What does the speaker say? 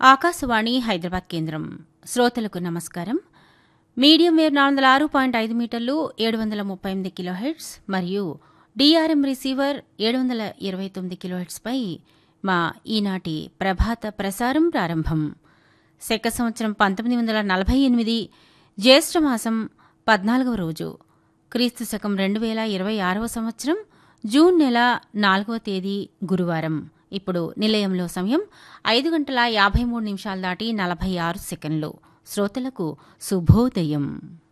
ఆకాశవాణి హైదరాబాద్ కేంద్రం శ్రోతలకు నమస్కారం మీడియం వేవ్ నాలుగు వందల ఆరు పాయింట్ ఐదు మీటర్లు ఏడు వందల ముప్పై ఎనిమిది కిలోహెడ్స్ మరియు డిఆర్ఎం రిసీవర్ ఏడు వందల ఇరవై తొమ్మిది కిలోహెడ్స్పై మా ఈనాటి ప్రభాత ప్రసారం ప్రారంభం శక సంవత్సరం పంతొమ్మిది వందల నలభై ఎనిమిది జ్యేష్ఠమాసం పద్నాలుగవ రోజు క్రీస్తు శకం రెండు వేల ఇరవై ఆరవ సంవత్సరం జూన్ నెల నాలుగవ తేదీ గురువారం ఇప్పుడు నిలయంలో సమయం ఐదు గంటల యాభై మూడు నిమిషాలు దాటి నలభై ఆరు సెకండ్లు శ్రోతలకు శుభోదయం